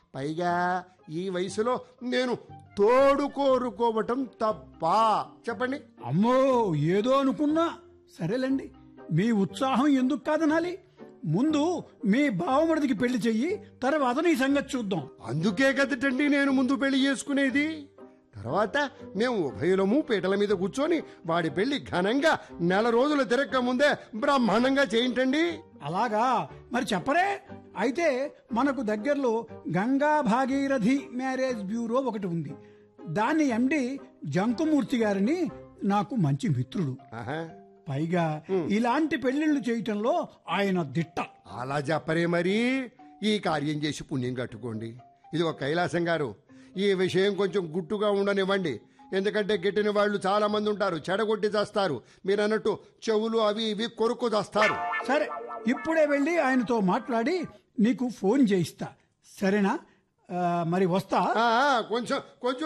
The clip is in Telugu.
పైగా ఈ వయసులో నేను తోడు కోరుకోవటం తప్ప చెప్పండి అమ్మో ఏదో అనుకున్నా సరేలేండి మీ ఉత్సాహం ఎందుకు కాదనాలి ముందు మీ బావమరిదికి పెళ్లి చెయ్యి తర్వాత నీ సంగతి చూద్దాం అందుకే కదటండి నేను ముందు పెళ్లి చేసుకునేది తర్వాత మేము ఉభయులము పీటల మీద కూర్చొని వాడి పెళ్లి ఘనంగా నెల రోజులు తిరక్క ముందే బ్రహ్మాండంగా చేయింటండి అలాగా మరి చెప్పరే అయితే మనకు దగ్గరలో గంగా భాగీరథి మ్యారేజ్ బ్యూరో ఒకటి ఉంది దాని ఎండి జంకుమూర్తి గారిని నాకు మంచి మిత్రుడు ఆహా, పైగా ఇలాంటి పెళ్లిళ్లు చేయటంలో ఆయన దిట్ట అలా చెప్పరే మరి ఈ కార్యం చేసి పుణ్యం కట్టుకోండి ఇది ఒక కైలాసం గారు ఈ విషయం కొంచెం గుట్టుగా ఉండనివ్వండి ఎందుకంటే గిట్టిన వాళ్ళు చాలా మంది ఉంటారు చెడగొట్టి చేస్తారు మీరు అన్నట్టు చెవులు అవి ఇవి కొరుకు చేస్తారు సరే ఇప్పుడే వెళ్ళి ఆయనతో మాట్లాడి నీకు ఫోన్ చేయిస్తా సరేనా ఆ, మరి వస్తా కొంచెం కొంచెం